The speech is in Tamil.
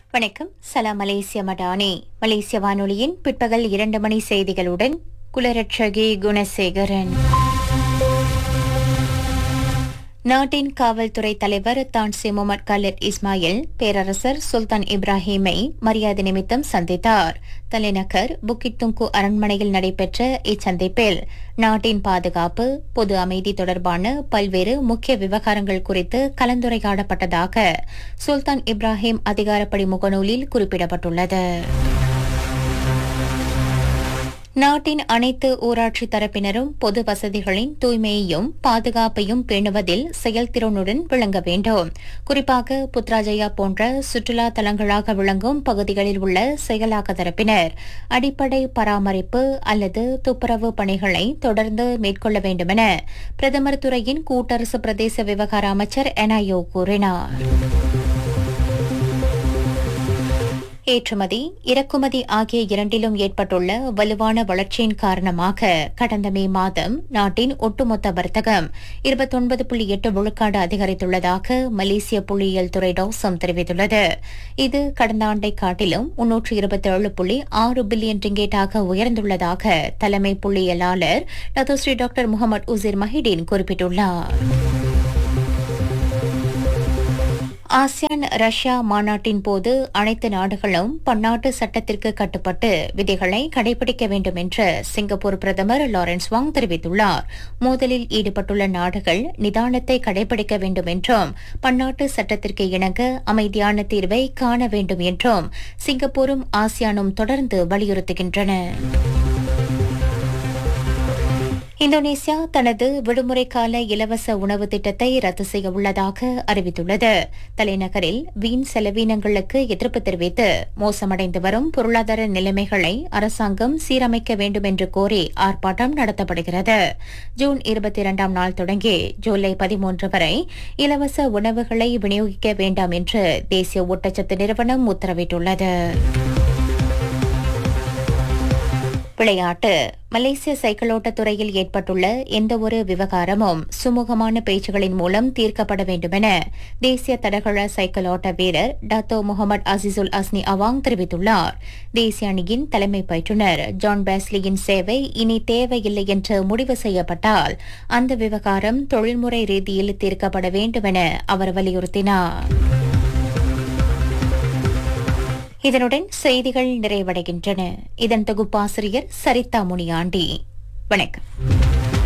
வணக்கம் சலாம் மலேசிய மடானி மலேசிய வானொலியின் பிற்பகல் இரண்டு மணி செய்திகளுடன் குலரட்சகி குணசேகரன் நாட்டின் காவல்துறை தலைவர் தான் முகமது கலர் இஸ்மாயில் பேரரசர் சுல்தான் இப்ராஹிமை மரியாதை நிமித்தம் சந்தித்தார் தலைநகர் புக்கிட் துங்கு அரண்மனையில் நடைபெற்ற இச்சந்திப்பில் நாட்டின் பாதுகாப்பு பொது அமைதி தொடர்பான பல்வேறு முக்கிய விவகாரங்கள் குறித்து கலந்துரையாடப்பட்டதாக சுல்தான் இப்ராஹிம் அதிகாரப்படி முகநூலில் குறிப்பிடப்பட்டுள்ளது நாட்டின் அனைத்து ஊராட்சி தரப்பினரும் பொது வசதிகளின் தூய்மையையும் பாதுகாப்பையும் பேணுவதில் செயல்திறனுடன் விளங்க வேண்டும் குறிப்பாக புத்ராஜயா போன்ற சுற்றுலா தலங்களாக விளங்கும் பகுதிகளில் உள்ள செயலாக்க தரப்பினர் அடிப்படை பராமரிப்பு அல்லது துப்புரவு பணிகளை தொடர்ந்து மேற்கொள்ள வேண்டுமென பிரதமர் துறையின் கூட்டரசு பிரதேச விவகார அமைச்சர் எனாயோ கூறினார் ஏற்றுமதி இறக்குமதி ஆகிய இரண்டிலும் ஏற்பட்டுள்ள வலுவான வளர்ச்சியின் காரணமாக கடந்த மே மாதம் நாட்டின் ஒட்டுமொத்த வர்த்தகம் இருபத்தொன்பது புள்ளி எட்டு விழுக்காடு அதிகரித்துள்ளதாக மலேசிய புள்ளியியல் துறை டோசம் தெரிவித்துள்ளது இது கடந்த ஆண்டை காட்டிலும் முன்னூற்று இருபத்தேழு புள்ளி ஆறு பில்லியன் ரிங்கேட்டாக உயர்ந்துள்ளதாக தலைமை புள்ளியியலாளர் Dato Sri doctor Mohamed Uzir Mahidin குறிப்பிட்டுள்ளார் ஆசியான் ரஷ்யா மாநாட்டின் போது அனைத்து நாடுகளும் பன்னாட்டு சட்டத்திற்கு கட்டுப்பட்டு விதிகளை கடைபிடிக்க வேண்டும் என்று சிங்கப்பூர் பிரதமர் லாரன்ஸ் வாங் தெரிவித்துள்ளார் மோதலில் ஈடுபட்டுள்ள நாடுகள் நிதானத்தை கடைபிடிக்க வேண்டும் என்றும் பன்னாட்டு சட்டத்திற்கு இணங்க அமைதியான தீர்வை காண வேண்டும் என்றும் சிங்கப்பூரும் ஆசியானும் தொடர்ந்து வலியுறுத்துகின்றன இந்தோனேசியா தனது விடுமுறை கால இலவச உணவு திட்டத்தை ரத்து செய்ய உள்ளதாக அறிவித்துள்ளது தலைநகரில் வீண் செலவீனங்களுக்கு எதிர்ப்பு தெரிவித்து மோசமடைந்து வரும் பொருளாதார நிலைமைகளை அரசாங்கம் சீரமைக்க வேண்டும் என்று கோரி ஆர்ப்பாட்டம் நடத்தப்படுகிறது ஜூன் இருபத்தி இரண்டாம் நாள் தொடங்கி ஜூலை பதிமூன்று வரை இலவச உணவுகளை விநியோகிக்க வேண்டாம் என்று தேசிய ஊட்டச்சத்து நிறுவனம் உத்தரவிட்டுள்ளது விளையாட்டு மலேசிய சைக்கிளோட்ட துறையில் ஏற்பட்டுள்ள எந்தவொரு விவகாரமும் சுமூகமான பேச்சுகளின் மூலம் தீர்க்கப்பட வேண்டுமென தேசிய தடகள சைக்கிளோட்ட வீரர் Dato Mohamed Azizul Hasni Awang தெரிவித்துள்ளார் தேசிய அணியின் தலைமை பயிற்றுநர் ஜான் பேஸ்லியின் சேவை இனி தேவையில்லை என்று முடிவு செய்யப்பட்டால் அந்த விவகாரம் தொழில்முறை ரீதியில் தீர்க்கப்பட வேண்டுமென அவர் வலியுறுத்தினார் இதனுடன் செய்திகள் நிறைவடைகின்றன இதன் தொகுப்பாசிரியர் சரிதா முனியாண்டி வணக்கம்